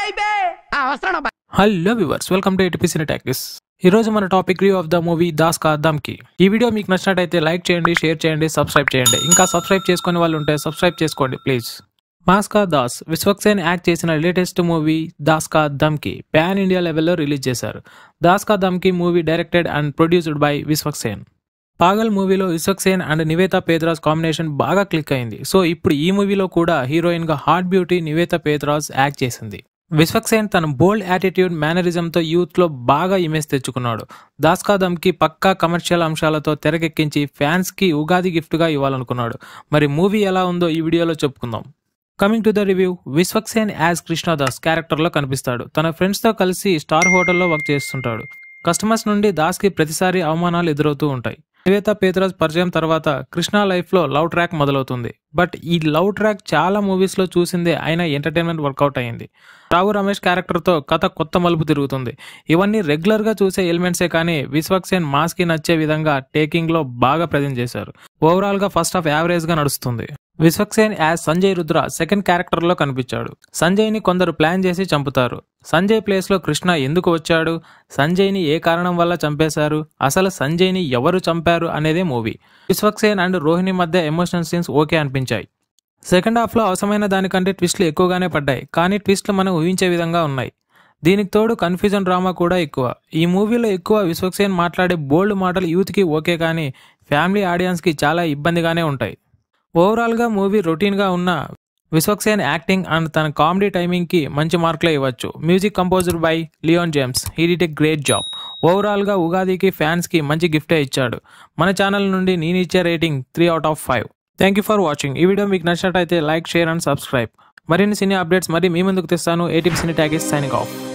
వస్తాను hello viewers welcome to ATP cinetalks ఈ రోజు మన topic review of the movie Das Ka Dhamki ఈ వీడియో మీకు నచ్చినట్టయితే లైక్ చేయండి షేర్ చేయండి సబ్స్క్రైబ్ చేయండి ఇంకా సబ్స్క్రైబ్ చేసుకునే వాళ్ళు ఉంటే సబ్స్క్రైబ్ చేసుకోండి ప్లీజ్ మాస్కా దాస్ విశ్వక్సేన్ యాక్ట్ చేసిన latest movie Das Ka దమ్కి pan India లెవెల్లో రిలీజ్ చేశారు Das Ka దమ్కి movie directed and produced by Vishwaksen పాగల్ మూవీలో విశ్వక్సేన్ అండ్ నివేత పేద్రాజ్ కాంబినేషన్ బాగా క్లిక్ అయింది సో ఇప్పుడు ఈ మూవీలో కూడా హీరోయిన్ గా హాట్ బ్యూటీ నివేత పేద్రాజ్ యాక్ట్ చేసింది విశ్వక్సేన్ తన బోల్డ్ యాటిట్యూడ్ మేనరిజంతో యూత్ లో బాగా ఇమేజ్ తెచ్చుకున్నాడు దాస్కాదమ్కి పక్కా కమర్షియల్ అంశాలతో తెరకెక్కించి ఫ్యాన్స్ కి ఉగాది గిఫ్ట్ గా ఇవ్వాలనుకున్నాడు మరి మూవీ ఎలా ఉందో ఈ వీడియోలో చెప్పుకుందాం coming to the review Vishwaksen as Krishnadas క్యారెక్టర్లో కనిపిస్తాడు తన ఫ్రెండ్స్తో కలిసి స్టార్ హోటల్లో వర్క్ చేస్తుంటాడు కస్టమర్స్ నుండి దాస్కి ప్రతిసారి అవమానాలు ఎదురవుతూ ఉంటాయి నివేత పేతరాజ్ పరిచయం తర్వాత కృష్ణ లైఫ్లో లవ్ ట్రాక్ మొదలవుతుంది బట్ ఈ లవ్ ట్రాక్ చాలా మూవీస్లో చూసిందే అయినా ఎంటర్టైన్మెంట్ వర్కౌట్ అయింది రావు రమేష్ క్యారెక్టర్తో కథ కొత్త మలుపు తిరుగుతుంది ఇవన్నీ రెగ్యులర్గా చూసే ఎలిమెంట్సే కానీ విశ్వక్సేన్ మాస్కి నచ్చే విధంగా టేకింగ్లో బాగా ప్రజెంట్ చేశారు ఓవరాల్గా ఫస్ట్ హాఫ్ యావరేజ్గా నడుస్తుంది విశ్వక్సేన్ యాజ్ సంజయ్ రుద్ర సెకండ్ క్యారెక్టర్లో కనిపించాడు సంజయ్ని కొందరు ప్లాన్ చేసి చంపుతారు సంజయ్ ప్లేస్లో కృష్ణ ఎందుకు వచ్చాడు సంజయ్ని ఏ కారణం వల్ల చంపేశారు అసలు సంజయ్ని ఎవరు చంపారు అనేదే మూవీ విశ్వక్సేన్ అండ్ రోహిణి మధ్య ఎమోషనల్ సీన్స్ ఓకే అనిపించాయి సెకండ్ హాఫ్లో అవసరమైన దానికంటే ట్విస్ట్లు ఎక్కువగానే పడ్డాయి కానీ ట్విస్ట్లు మనం ఊహించే విధంగా ఉన్నాయి దీనికి తోడు కన్ఫ్యూజన్ డ్రామా కూడా ఎక్కువ ఈ మూవీలో ఎక్కువ విశ్వక్సేన్ మాట్లాడే బోల్డ్ మాటలు యూత్కి ఓకే కానీ ఫ్యామిలీ ఆడియన్స్కి చాలా ఇబ్బందిగానే ఉంటాయి ఓవరాల్గా మూవీ రొటీన్గా ఉన్న విశ్వక్సేన్ యాక్టింగ్ అండ్ తన కామెడీ టైమింగ్కి మంచి మార్కులే ఇవ్వచ్చు music composer by Leon James he did a great job ఓవరాల్గా ఉగాదికి ఫ్యాన్స్కి మంచి గిఫ్టే ఇచ్చాడు మన ఛానల్ నుండి నేను ఇచ్చే rating three out of five thank you for watching ఈ వీడియో మీకు నచ్చినట్టయితే లైక్ షేర్ అండ్ సబ్స్క్రైబ్ మరిన్ని సినీ అప్డేట్స్ మరి మీ ముందుకు తెస్తాను ATP cinetalks signing of